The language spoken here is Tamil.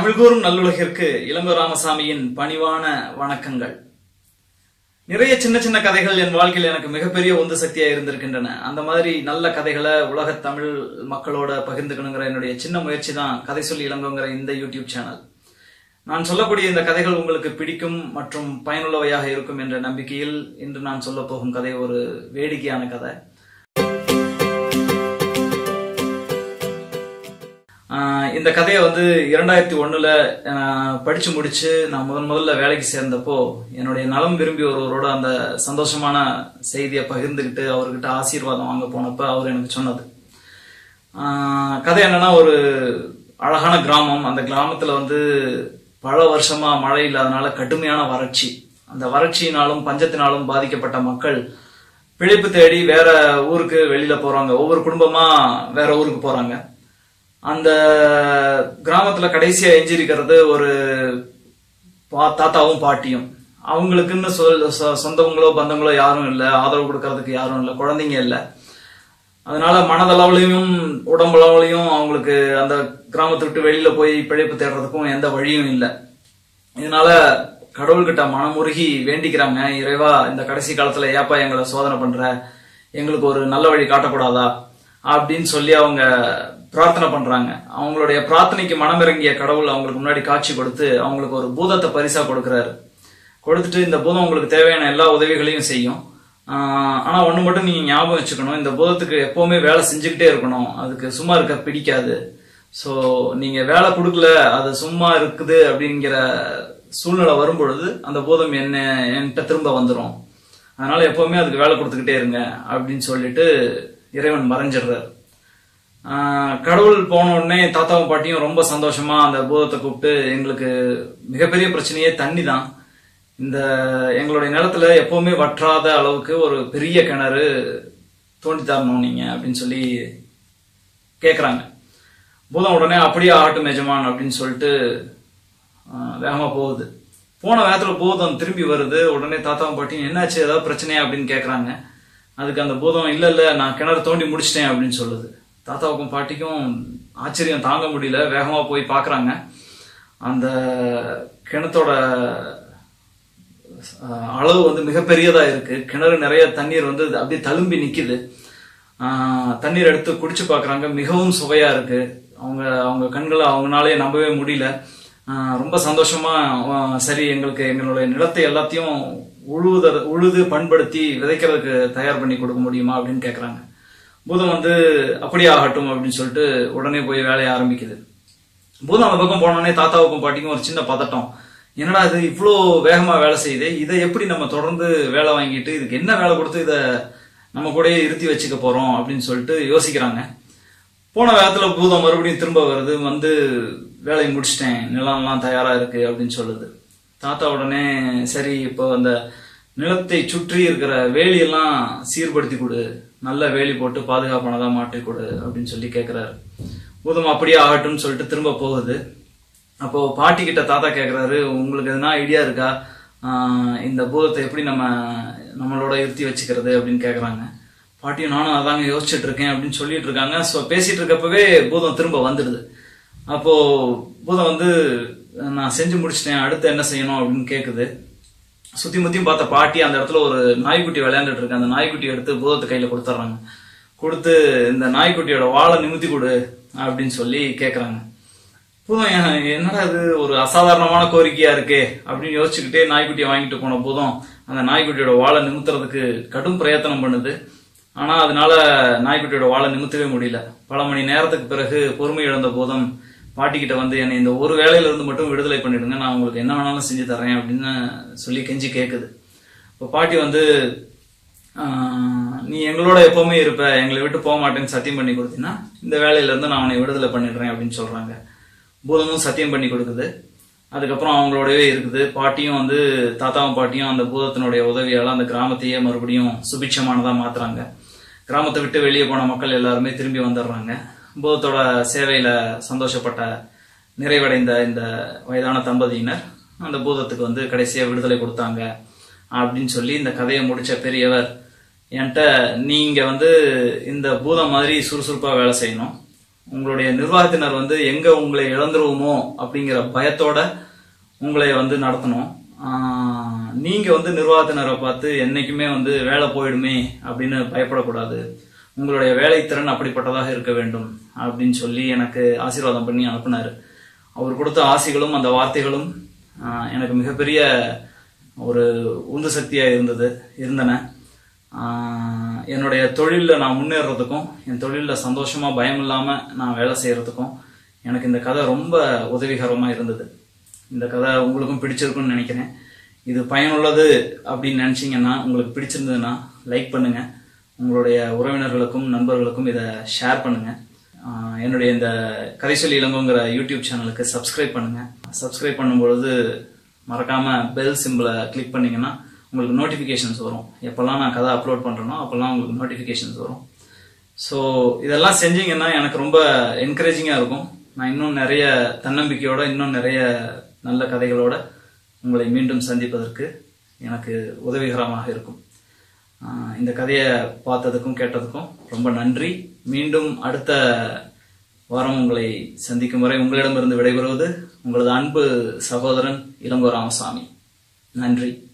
தமிழ்கூறும் நல்லுலகிற்கு இளங்கோ ராமசாமியின் பணிவான வணக்கங்கள் நிறைய சின்ன சின்ன கதைகள் என் வாழ்க்கையில் எனக்கு மிகப்பெரிய உந்து சக்தியா இருந்திருக்கின்றன அந்த மாதிரி நல்ல கதைகளை உலக தமிழ் மக்களோட பகிர்ந்துக்கணுங்கிற என்னுடைய சின்ன முயற்சி தான் கதை சொல்லி இளங்கோங்கிற இந்த யூடியூப் சேனல் நான் சொல்லக்கூடிய இந்த கதைகள் உங்களுக்கு பிடிக்கும் மற்றும் பயனுள்ளவையாக இருக்கும் என்ற நம்பிக்கையில் இன்று நான் சொல்ல போகும் கதை ஒரு வேடிக்கையான கதை ஆஹ் இந்த கதையை வந்து இரண்டாயிரத்தி ஒண்ணுல ஆஹ் படிச்சு முடிச்சு நான் முதன் முதல்ல வேலைக்கு சேர்ந்தப்போ என்னுடைய நலம் விரும்பி ஒருவரோட அந்த சந்தோஷமான செய்தியை பகிர்ந்துக்கிட்டு அவர்கிட்ட ஆசீர்வாதம் வாங்க போனப்ப அவர் எனக்கு சொன்னது ஆஹ் கதை என்னன்னா ஒரு அழகான கிராமம் அந்த கிராமத்துல வந்து பல வருஷமா மழை இல்லாதனால கடுமையான வறட்சி அந்த வறட்சியினாலும் பஞ்சத்தினாலும் பாதிக்கப்பட்ட மக்கள் பிழைப்பு தேடி வேற ஊருக்கு வெளியில போறாங்க ஒவ்வொரு குடும்பமா வேற ஊருக்கு போறாங்க அந்த கிராமத்துல கடைசியா எஞ்சிருக்கிறது ஒரு பா- தாத்தாவும் பாட்டியும் அவங்களுக்குன்னு சொல் சொ- சொந்தங்களோ பந்தங்களோ யாரும் இல்லை ஆதரவு கொடுக்கறதுக்கு யாரும் இல்லை குழந்தைங்க இல்லை அதனால மனதளவுலையும் உடம்பளவுலையும் அவங்களுக்கு அந்த கிராமத்தை விட்டு வெளியில போய் பிழைப்பு தேடுறதுக்கும் எந்த வழியும் இல்லை இதனால கடவுள்கிட்ட மனமுருகி வேண்டிக்கிறாங்க இறைவா இந்த கடைசி காலத்துல ஏப்பா எங்களை சோதனை பண்ற எங்களுக்கு ஒரு நல்ல வழி காட்டக்கூடாதா அப்படின்னு சொல்லி அவங்க பிரார்த்தனை பண்றாங்க அவங்களுடைய பிரார்த்தனைக்கு மனமிறங்கிய கடவுள் அவங்களுக்கு முன்னாடி காட்சி கொடுத்து அவங்களுக்கு ஒரு பூதத்தை பரிசா கொடுக்கறாரு கொடுத்துட்டு இந்த பூதம் உங்களுக்கு தேவையான எல்லா உதவிகளையும் செய்யும் ஆஹ் ஆனா ஒண்ணு மட்டும் நீங்க ஞாபகம் வச்சுக்கணும் இந்த பூதத்துக்கு எப்பவுமே வேலை செஞ்சுக்கிட்டே இருக்கணும் அதுக்கு சும்மா இருக்க பிடிக்காது சோ நீங்க வேலை கொடுக்கல அது சும்மா இருக்குது அப்படிங்கிற சூழ்நிலை வரும் பொழுது அந்த பூதம் என்ன என்கிட்ட திரும்ப வந்துடும் அதனால எப்பவுமே அதுக்கு வேலை கொடுத்துக்கிட்டே இருங்க அப்படின்னு சொல்லிட்டு இறைவன் மறைஞ்சிடுறாரு ஆஹ் கடவுள் போன உடனே தாத்தாவும் பாட்டியும் ரொம்ப சந்தோஷமா அந்த பூதத்தை கூப்பிட்டு எங்களுக்கு மிகப்பெரிய பிரச்சனையே தண்ணி தான் இந்த எங்களுடைய நிலத்துல எப்பவுமே வற்றாத அளவுக்கு ஒரு பெரிய கிணறு தோண்டி தரணும் நீங்க அப்படின்னு சொல்லி கேக்குறாங்க பூதம் உடனே அப்படியே ஆகட்டும் எஜமான் அப்படின்னு சொல்லிட்டு ஆஹ், வேகமா போகுது போன வேகத்துல பூதம் திரும்பி வருது உடனே தாத்தாவும் பாட்டியும் என்னாச்சு ஏதாவது பிரச்சனையா அப்படின்னு கேக்குறாங்க அதுக்கு அந்த பூதம் இல்ல இல்ல நான் கிணறு தோண்டி முடிச்சிட்டேன் அப்படின்னு சொல்லுது தாத்தாவுக்கும் பாட்டிக்கும் ஆச்சரியம் தாங்க முடியல வேகமா போய் பார்க்கறாங்க அந்த கிணத்தோட ஆஹ், அளவு வந்து மிகப்பெரியதா இருக்கு கிணறு நிறைய தண்ணீர் வந்து அப்படியே தழும்பி நிக்குது ஆஹ், தண்ணீர் எடுத்து குடிச்சு பார்க்கறாங்க மிகவும் சுவையா இருக்கு அவங்க அவங்க கண்களை அவங்களாலே நம்பவே முடியல ஆஹ், ரொம்ப சந்தோஷமா ஆஹ், சரி எங்களுக்கு எங்களுடைய நிலத்தை எல்லாத்தையும் உழுவுத உழுது பண்படுத்தி விதைக்கிறதுக்கு தயார் பண்ணி கொடுக்க முடியுமா அப்படின்னு கேக்குறாங்க பூதம் வந்து அப்படியே ஆகட்டும் அப்படின்னு சொல்லிட்டு உடனே போய் வேலையை ஆரம்பிக்குது பூதம் அந்த பக்கம் போனோடனே தாத்தாவுக்கும் பாட்டிக்கும் ஒரு சின்ன பதட்டம் என்னடா இது இவ்வளோ வேகமா வேலை செய்யுது இதை எப்படி நம்ம தொடர்ந்து வேலை வாங்கிட்டு இதுக்கு என்ன வேலை கொடுத்து இதை நம்ம கூடயே இருத்தி வச்சுக்க போறோம் அப்படின்னு சொல்லிட்டு யோசிக்கிறாங்க போன வேகத்துல பூதம் மறுபடியும் திரும்ப வருது வந்து வேலையை முடிச்சிட்டேன் நிலம்லாம் தயாரா இருக்கு அப்படின்னு சொல்லுது தாத்தா உடனே சரி இப்போ அந்த நிலத்தை சுற்றி இருக்கிற வேலியெல்லாம் சீர்படுத்தி கொடு நல்ல வேலி போட்டு பாதுகாப்பானதா மாற்றி கொடு அப்படின்னு சொல்லி கேக்குறாரு பூதம் அப்படியே ஆகட்டும்னு சொல்லிட்டு திரும்ப போகுது அப்போ பாட்டி கிட்ட தாத்தா கேக்குறாரு உங்களுக்கு எதுனா ஐடியா இருக்கா ஆஹ் இந்த பூதத்தை எப்படி நம்ம நம்மளோட இருத்தி வச்சுக்கிறது அப்படின்னு கேக்குறாங்க பாட்டியும் நானும் அதாங்க யோசிச்சுட்டு இருக்கேன் அப்படின்னு சொல்லிட்டு இருக்காங்க ஸோ பேசிட்டு இருக்கப்பவே பூதம் திரும்ப வந்துடுது அப்போ பூதம் வந்து நான் செஞ்சு முடிச்சிட்டேன் அடுத்து என்ன செய்யணும் அப்படின்னு கேக்குது சுத்தி முத்தியும் பார்த்த பாட்டி அந்த இடத்துல ஒரு நாய்க்குட்டி விளையாண்டுட்டு இருக்கு அந்த நாய்க்குட்டி எடுத்து பூதத்தை கையில கொடுத்துட்றாங்க கொடுத்து இந்த நாய்க்குட்டியோட வாழை நிமித்தி கொடு அப்படின்னு சொல்லி கேக்குறாங்க பூதம் எ- என்னடா இது ஒரு அசாதாரணமான கோரிக்கையா இருக்கே அப்படின்னு யோசிச்சுக்கிட்டே நாய்க்குட்டியை வாங்கிட்டு போன பூதம் அந்த நாய்க்குட்டியோட வாழை நிமித்துறதுக்கு கடும் பிரயத்தனம் பண்ணுது ஆனா அதனால நாய்க்குட்டியோட வாழை நிமித்தவே முடியல பல மணி நேரத்துக்கு பிறகு பொறுமை இழந்த போதும் பாட்டிக்கிட்ட வந்து என்னை இந்த ஒரு வேலையில இருந்து மட்டும் விடுதலை பண்ணிடுங்க நான் உங்களுக்கு என்ன வேணாலும் செஞ்சு தரேன் அப்படின்னு சொல்லி கெஞ்சி கேக்குது இப்போ பாட்டி வந்து ஆஹ், நீ எங்களோட எப்பவுமே இருப்ப எங்களை விட்டு போக மாட்டேன்னு சத்தியம் பண்ணி கொடுத்தீங்கன்னா இந்த வேலையில இருந்து நான் உன்னை விடுதலை பண்ணிடுறேன் அப்படின்னு சொல்றாங்க பூதமும் சத்தியம் பண்ணி கொடுக்குது அதுக்கப்புறம் அவங்களோடவே இருக்குது பாட்டியும் வந்து தாத்தாவும் பாட்டியும் அந்த பூதத்தினுடைய உதவியால அந்த கிராமத்தையே மறுபடியும் சுபிட்சமானதா மாத்துறாங்க கிராமத்தை விட்டு வெளியே போன மக்கள் எல்லாருமே திரும்பி வந்துடுறாங்க பூதத்தோட சேவையில சந்தோஷப்பட்ட நிறைவடைந்த இந்த வயதான தம்பதியினர் அந்த பூதத்துக்கு வந்து கடைசியா விடுதலை கொடுத்தாங்க அப்படின்னு சொல்லி இந்த கதையை முடிச்ச பெரியவர் என்கிட்ட நீங்க வந்து இந்த பூதம் மாதிரி சுறுசுறுப்பா வேலை செய்யணும் உங்களுடைய நிர்வாகத்தினர் வந்து எங்க உங்களை இழந்துருவோமோ அப்படிங்கிற பயத்தோட உங்களை வந்து நடத்தணும் ஆஹ் நீங்க வந்து நிர்வாகத்தினரை பார்த்து என்னைக்குமே வந்து வேலை போயிடுமே அப்படின்னு பயப்படக்கூடாது உங்களுடைய வேலைத்திறன் அப்படிப்பட்டதாக இருக்க வேண்டும் அப்படின்னு சொல்லி எனக்கு ஆசீர்வாதம் பண்ணி அனுப்புனாரு அவர் கொடுத்த ஆசைகளும் அந்த வார்த்தைகளும் ஆஹ் எனக்கு மிகப்பெரிய ஒரு உந்து சக்தியா இருந்தது இருந்தன ஆஹ் என்னுடைய தொழிலில் நான் முன்னேறதுக்கும் என் தொழிலில் சந்தோஷமா பயம் இல்லாம நான் வேலை செய்யறதுக்கும் எனக்கு இந்த கதை ரொம்ப உதவிகரமா இருந்தது இந்த கதை உங்களுக்கும் பிடிச்சிருக்கும்னு நினைக்கிறேன் இது பயனுள்ளது அப்படின்னு நினைச்சீங்கன்னா உங்களுக்கு பிடிச்சிருந்ததுன்னா லைக் பண்ணுங்க உங்களுடைய உறவினர்களுக்கும் நண்பர்களுக்கும் இதை ஷேர் பண்ணுங்க ஆஹ் என்னுடைய இந்த கதை சொல்லி இளங்கோங்கிற யூடியூப் சேனலுக்கு சப்ஸ்கிரைப் பண்ணுங்க சப்ஸ்கிரைப் பண்ணும்பொழுது மறக்காம பெல் சிம்பிளை கிளிக் பண்ணீங்கன்னா உங்களுக்கு நோட்டிஃபிகேஷன்ஸ் வரும் எப்பெல்லாம் நான் கதை அப்லோட் பண்றேனோ அப்பெல்லாம் உங்களுக்கு நோட்டிஃபிகேஷன்ஸ் வரும் ஸோ இதெல்லாம் செஞ்சீங்கன்னா எனக்கு ரொம்ப என்கரேஜிங்காக இருக்கும் நான் இன்னும் நிறைய தன்னம்பிக்கையோட இன்னும் நிறைய நல்ல கதைகளோட உங்களை மீண்டும் சந்திப்பதற்கு எனக்கு உதவிகரமாக இருக்கும் ஆஹ் இந்த கதையை பார்த்ததுக்கும் கேட்டதுக்கும் ரொம்ப நன்றி மீண்டும் அடுத்த வாரம் உங்களை சந்திக்கும் வரை உங்களிடமிருந்து விடைபெறுவது உங்களது அன்பு சகோதரன் இளங்கோ ராமசாமி நன்றி